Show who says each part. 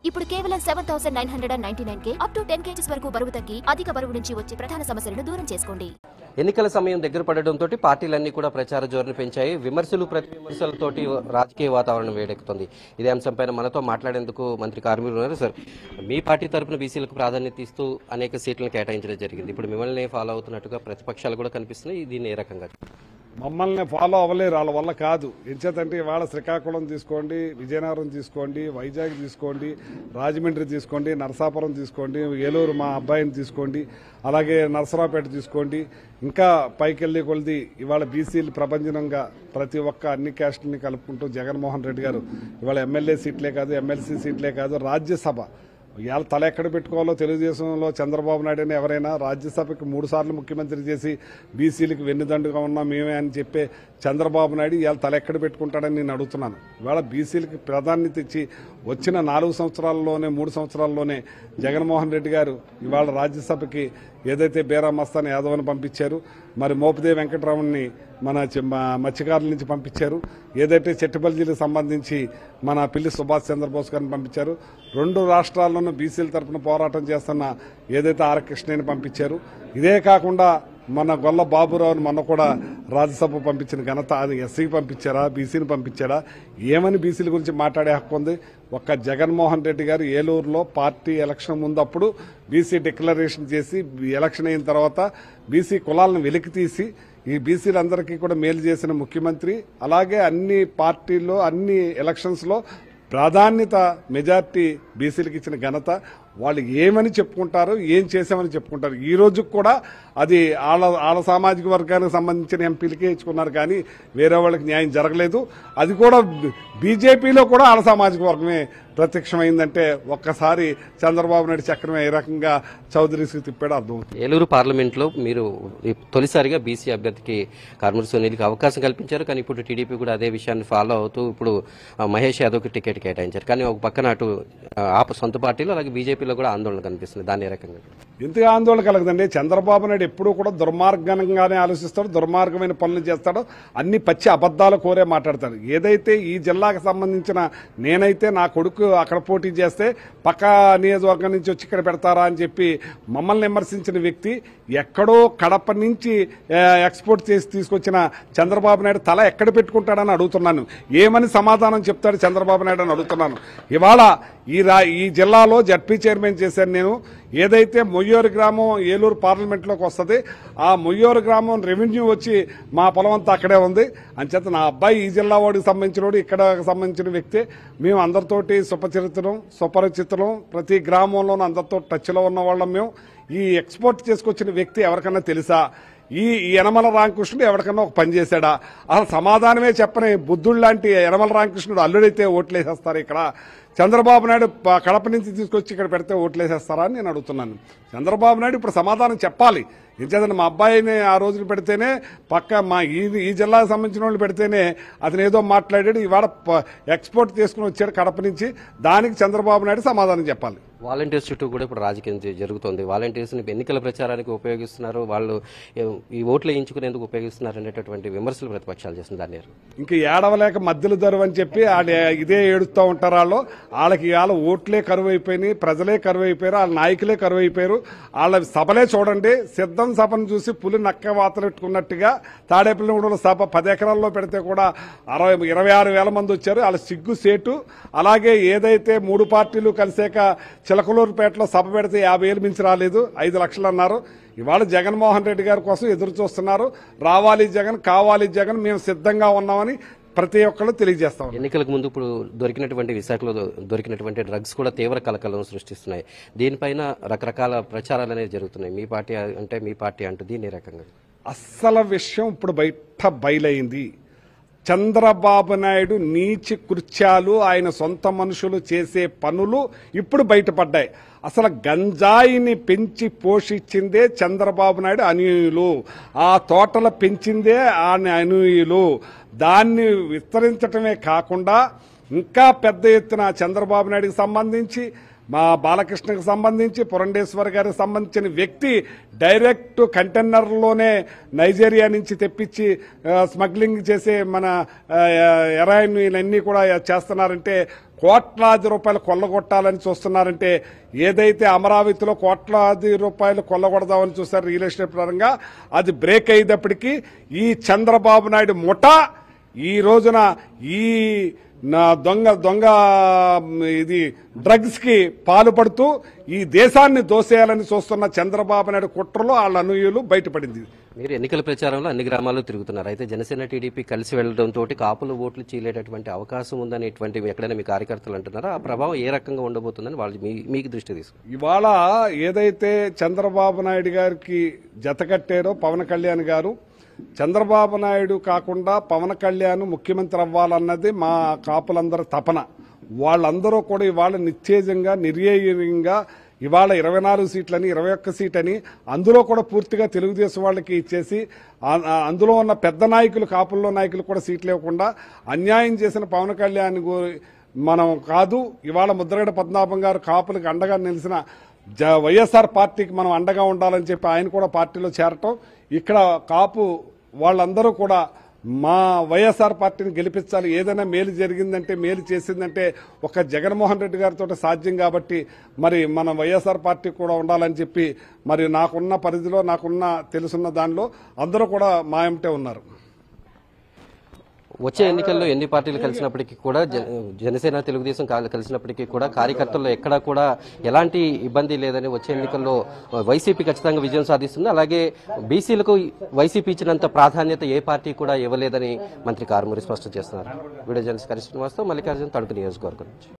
Speaker 1: ఇప్పుడు కేవలం seven thousand nine hundred and ninety nine K up to ten KGs వరకు బరువు తగ్గి అధిక బరువు నుంచి వచ్చే ప్రధాన సమస్యలను దూరం చేసుకోండి
Speaker 2: ఎన్నికల సమయం దగ్గర పడడంతో పార్టీలన్నీ కూడా ప్రచార జోరును పెంచాయి విమర్శలు ప్రతి విమర్శలతోటి రాజకీయ వాతావరణం వేడెక్కుతుంది ఇదే అంశంపైన మనతో మాట్లాడేందుకు మంత్రి కార్మికులు ఉన్నారు సార్ మీ పార్టీ తరపున బీసీలకు ప్రాధాన్యత ఇస్తూ అనేక సీట్లను కేటాయించడం జరిగింది ఇప్పుడు మిమ్మల్ని ఫాలో అవుతున్నట్టుగా ప్రతిపక్షాలు కూడా కనిపిస్తున్నాయి దీన్ని ఏ రకంగా
Speaker 3: మమ్మల్ని ఫాలో అవ్వలేరు వాళ్ళ వల్ల కాదు ఎంచేతంటే ఇవాళ శ్రీకాకుళం తీసుకోండి విజయనగరం తీసుకోండి వైజాగ్ తీసుకోండి రాజమండ్రి తీసుకోండి నరసాపురం తీసుకోండి ఏలూరు మా అబ్బాయిని తీసుకోండి అలాగే నరసరావుపేట తీసుకోండి ఇంకా పైకి వెళ్ళి కొలిది ఇవాళ బీసీలు ప్రపంచనంగా ప్రతి ఒక్క అన్ని క్యాస్టుల్ని కలుపుకుంటూ జగన్మోహన్ రెడ్డి గారు ఇవాళ ఎమ్మెల్యే సీట్లే కాదు ఎమ్మెల్సీ సీట్లే కాదు రాజ్యసభ ఇవాళ తల ఎక్కడ పెట్టుకోవాలో తెలుగుదేశంలో చంద్రబాబు నాయుడు అని ఎవరైనా రాజ్యసభకి మూడు సార్లు ముఖ్యమంత్రి చేసి బీసీలకు వెన్నుదండుగా ఉన్నాం మేమే అని చెప్పే చంద్రబాబు నాయుడు ఇవాళ తల ఎక్కడ పెట్టుకుంటాడని నేను అడుగుతున్నాను ఇవాళ బీసీలకి ప్రాధాన్యత ఇచ్చి వచ్చిన నాలుగు సంవత్సరాల్లోనే మూడు సంవత్సరాల్లోనే జగన్మోహన్ రెడ్డి గారు ఇవాళ రాజ్యసభకి ఏదైతే బేరా మస్తాన్ యాదవ్ని పంపించారు మరి మోపిదే వెంకటరామన్ని మన చి- మ- మత్స్యకారుల నుంచి పంపించారు ఏదైతే చెట్టుబల్జీలకు సంబంధించి మన పిల్లి సుభాష్ చంద్రబోస్ గారిని పంపించారు రెండు రాష్ట్రాల్లోనూ బీసీల తరపున పోరాటం చేస్తున్న ఏదైతే ఆర్ కృష్ణని పంపించారు ఇదే కాకుండా మన గొల్ల బాబురావుని మొన్న కూడా రాజ్యసభ పంపించిన ఘనత అది ఎస్సీకి పంపించారా బీసీని పంపించారా ఏమని బీసీల గురించి మాట్లాడే హక్కు ఉంది ఒక్క జగన్మోహన్ రెడ్డి గారు ఏలూరులో పార్టీ ఎలక్షన్ ముందప్పుడు బీసీ డిక్లరేషన్ చేసి ఎలక్షన్ అయిన తర్వాత బీసీ కులాలను వెలికి తీసి ఈ బీసీలందరికీ కూడా మేలు చేసిన ముఖ్యమంత్రి అలాగే అన్ని పార్టీల్లో అన్ని ఎలక్షన్స్లో ప్రాధాన్యత మెజార్టీ బీసీలకు ఇచ్చిన ఘనత వాళ్ళు ఏమని చెప్పుకుంటారు ఏం చేసామని చెప్పుకుంటారు ఈ రోజు కూడా అది వాళ్ళ వాళ్ళ సామాజిక వర్గానికి సంబంధించిన ఎంపీలకే ఇచ్చుకున్నారు కానీ వేరే వాళ్ళకి న్యాయం జరగలేదు అది కూడా బీజేపీలో కూడా వాళ్ళ సామాజిక వర్గమే ప్రత్యక్షమైందంటే ఒక్కసారి చంద్రబాబు నాయుడు చక్రమే ఏ రకంగా చౌదరీస్కి తిప్పాడో అర్థం
Speaker 2: ఏలూరు పార్లమెంట్లో మీరు ఈ తొలిసారిగా బీసీ అభ్యర్థికి కార్మిక సునీల్కి అవకాశం కల్పించారు కానీ ఇప్పుడు టీడీపీ కూడా అదే విషయాన్ని ఫాలో అవుతూ ఇప్పుడు ఆ, మహేష్ యాదవ్కి టికెట్ కేటాయించారు కానీ ఒక పక్కన అటు ఆ, ఆప సొంత పార్టీలో అలాగే బీజేపీలో కూడా ఆందోళన కనిపిస్తుంది దాని ఏ రకంగా
Speaker 3: ఎందుకు ఆందోళన కలగదండి చంద్రబాబు నాయుడు ఎప్పుడూ కూడా దుర్మార్గంగానే ఆలోచిస్తాడు దుర్మార్గమైన పనులు చేస్తాడు అన్ని పచ్చి అబద్దాలు కోరే మాట్లాడతాడు ఏదైతే ఈ జిల్లాకు సంబంధించిన నేనైతే నా కొడుకు అక్కడ పోటీ చేస్తే పక్క నియోజకవర్గం నుంచి వచ్చి ఇక్కడ పెడతారా అని చెప్పి మమ్మల్ని విమర్శించిన వ్యక్తి ఎక్కడో కడప నుంచి ఆ, ఎక్స్పోర్ట్ చేసి తీసుకొచ్చిన చంద్రబాబు నాయుడు తల ఎక్కడ పెట్టుకుంటాడని అడుగుతున్నాను ఏమని సమాధానం చెప్తాడు చంద్రబాబు నాయుడు అని అడుగుతున్నాను ఇవాళ ఈ రా ఈ జిల్లాలో జడ్పీ చైర్మన్ చేశాను నేను ఏదైతే మొయ్యూరు గ్రామం ఏలూరు పార్లమెంట్లోకి వస్తుంది ఆ మొయ్యూరు గ్రామం రెవెన్యూ వచ్చి మా పొలం అంతా అక్కడే ఉంది అంచేత నా అబ్బాయి ఈ జిల్లా వాడికి సంబంధించిన వాడు ఇక్కడ సంబంధించిన వ్యక్తి మేము అందరితోటి సుపచరిత్రం సుపరిచితులం ప్రతి గ్రామంలోనూ అందరితో టచ్లో ఉన్న వాళ్ళం మేము ఈ ఎక్స్పోర్ట్ చేసుకొచ్చిన వ్యక్తి ఎవరికన్నా తెలుసా ఈ ఈ యనమల రామకృష్ణుడు ఎవరికన్నా ఒక పని చేశాడా అసలు సమాధానమే చెప్పని బుద్ధుడు లాంటి యనమల రామకృష్ణుడు అల్లుడైతే ఓట్లేసేస్తారు ఇక్కడ చంద్రబాబు నాయుడు ప- కడప నుంచి తీసుకొచ్చి ఇక్కడ పెడితే ఓట్లేసేస్తారా అని నేను అడుగుతున్నాను చంద్రబాబు నాయుడు ఇప్పుడు సమాధానం చెప్పాలి ఎంచేతంటే మా అబ్బాయిని ఆ రోజులు పెడితేనే పక్క మా ఈ ఈ జిల్లాకు సంబంధించిన వాళ్ళు పెడితేనే అతను ఏదో మాట్లాడాడు ఇవాళ ప- ఎక్స్పోర్ట్ చేసుకుని వచ్చాడు కడప నుంచి దానికి చంద్రబాబు నాయుడు సమాధానం చెప్పాలి
Speaker 2: వాలంటీర్స్ చుట్టూ కూడా ఇప్పుడు రాజకీయం జ- జరుగుతోంది వాలంటీర్స్ని ఎన్నికల ప్రచారానికి ఉపయోగిస్తున్నారు వాళ్ళు ఏ- ఈ ఓట్లు వేయించుకునేందుకు ఉపయోగిస్తున్నారు అనేటటువంటి విమర్శలు ప్రతిపక్షాలు చేస్తుంది దాన్ని
Speaker 3: ఇంక ఏడవలేక మధ్యలో దరువు అని చెప్పి వాళ్ళు ఇదే ఏడుస్తూ ఉంటారు వాళ్ళు వాళ్ళకి వాళ్ళ ఓట్లే కరువు అయిపోయినాయి ప్రజలే కరువు అయిపోయారు వాళ్ళ నాయకులే కరువు అయిపోయారు వాళ్ళ సభలే చూడండి సిద్ధం సభను చూసి పులి నక్క వాత పెట్టుకున్నట్టుగా తాడేపల్లి సభ పది ఎకరాల్లో పెడితే కూడా అరవై ఇరవై ఆరు వేల మంది వచ్చారు వాళ్ళ సిగ్గు సేటు అలాగే ఏదైతే మూడు పార్టీలు కలిసాక చిలకలూరుపేటలో సభ పెడితే యాభై ఏళ్ళు మించి రాలేదు ఐదు లక్షలు అన్నారు ఇవాళ జగన్మోహన్ రెడ్డి గారి కోసం ఎదురు చూస్తున్నారు రావాలి జగన్ కావాలి జగన్ మేము సిద్ధంగా ఉన్నామని ప్రతి ఒక్కళ్ళు తెలియజేస్తాం
Speaker 2: ఎన్నికలకు ముందు ఇప్పుడు దొరికినటువంటి విశాఖలో దొ- దొరికినటువంటి డ్రగ్స్ కూడా తీవ్ర కలకలం సృష్టిస్తున్నాయి దీనిపైన రకరకాల ప్రచారాలు అనేవి జరుగుతున్నాయి మీ పార్టీ అంటే మీ పార్టీ అంటూ దీని ఏ రకంగా
Speaker 3: అస్సల విషయం ఇప్పుడు బయట బయలైంది చంద్రబాబు నాయుడు నీచి కృత్యాలు ఆయన సొంత మనుషులు చేసే పనులు ఇప్పుడు బయటపడ్డాయి అసలు గంజాయిని పెంచి పోషించిందే చంద్రబాబు నాయుడు అనుయులు ఆ తోటలు పెంచిందే ఆయన అనుయులు దాన్ని విస్తరించటమే కాకుండా ఇంకా పెద్ద ఎత్తున చంద్రబాబు నాయుడికి సంబంధించి మా బాలకృష్ణకి సంబంధించి పురండేశ్వర్ గారికి సంబంధించిన వ్యక్తి డైరెక్ట్ కంటైనర్లోనే నైజీరియా నుంచి తెప్పించి ఆ, స్మగ్లింగ్ చేసే మన ఎరాయిన్ అన్నీ కూడా చేస్తున్నారంటే కోట్లాది రూపాయలు కొల్లగొట్టాలని చూస్తున్నారంటే ఏదైతే అమరావతిలో కోట్లాది రూపాయలు కొల్లగొడదామని చూస్తారు రియల్ ఎస్టేట్ పరంగా అది బ్రేక్ అయ్యేటప్పటికీ ఈ చంద్రబాబు నాయుడు ముఠా ఈ రోజున ఈ నా దొంగ దొంగ మ్, ఇది డ్రగ్స్ కి పాల్పడుతూ ఈ దేశాన్ని దోసేయాలని చూస్తున్న చంద్రబాబు నాయుడు కుట్రలో వాళ్ళ అనుయులు బయటపడింది
Speaker 2: మీరు ఎన్నికల ప్రచారంలో అన్ని గ్రామాల్లో తిరుగుతున్నారు అయితే జనసేన టీడీపీ కలిసి వెళ్లడంతో కాపులు ఓట్లు చీలేటటువంటి అవకాశం ఉందనేటువంటి ఎక్కడైనా మీ కార్యకర్తలు అంటున్నారా ఆ ప్రభావం ఏ రకంగా ఉండబోతుందని వాళ్ళు మీ మీకు దృష్టి తీసుకు
Speaker 3: ఇవాళ ఏదైతే చంద్రబాబు నాయుడు గారికి జతకట్టారో పవన్ కళ్యాణ్ గారు చంద్రబాబు నాయుడు కాకుండా పవన్ కళ్యాణ్ ముఖ్యమంత్రి అవ్వాలన్నది మా కాపులందరి తపన వాళ్ళందరూ కూడా ఇవాళ నిశ్చేజంగా నిర్యేయంగా ఇవాళ ఇరవై నాలుగు సీట్లని ఇరవై ఒక్క సీట్ అని అందులో కూడా పూర్తిగా తెలుగుదేశం వాళ్ళకి ఇచ్చేసి ఆ- ఆ- అందులో ఉన్న పెద్ద నాయకులు కాపుల్లో నాయకులు కూడా సీట్లు ఇవ్వకుండా అన్యాయం చేసిన పవన్ కళ్యాణ్ గు- మనం కాదు ఇవాళ ముద్రగడ పద్మనాభం గారు కాపులకు అండగా నిలిచిన జ వైఎస్ఆర్ పార్టీకి మనం అండగా ఉండాలని చెప్పి ఆయన కూడా పార్టీలో చేరటం ఇక్కడ కాపు వాళ్ళందరూ కూడా మా వైఎస్ఆర్ పార్టీని గెలిపించాలి ఏదైనా మేలు జరిగిందంటే మేలు చేసిందంటే ఒక జగన్మోహన్ రెడ్డి గారితో సాధ్యం కాబట్టి మరి మన వైఎస్ఆర్ పార్టీ కూడా ఉండాలని చెప్పి మరి నాకున్న పరిధిలో నాకున్న తెలుసున్న దానిలో అందరూ కూడా మా ఎంటే ఉన్నారు
Speaker 2: వచ్చే ఎన్నికల్లో ఎన్ని పార్టీలు కలిసినప్పటికీ కూడా జ- జనసేన తెలుగుదేశం కా- కలిసినప్పటికీ కూడా కార్యకర్తల్లో ఎక్కడా కూడా ఎలాంటి ఇబ్బంది లేదని వచ్చే ఎన్నికల్లో వైసీపీ ఖచ్చితంగా విజయం సాధిస్తుంది అలాగే బీసీలకు వైసీపీ ఇచ్చినంత ప్రాధాన్యత ఏ పార్టీ కూడా ఇవ్వలేదని మంత్రి కారుమూరి స్పష్టం చేస్తున్నారు వీడియో జర్నలిస్ట్ కరిశ్రీనివాస్తో మల్లికార్జున తణుకు నియోజకవర్గం నుంచి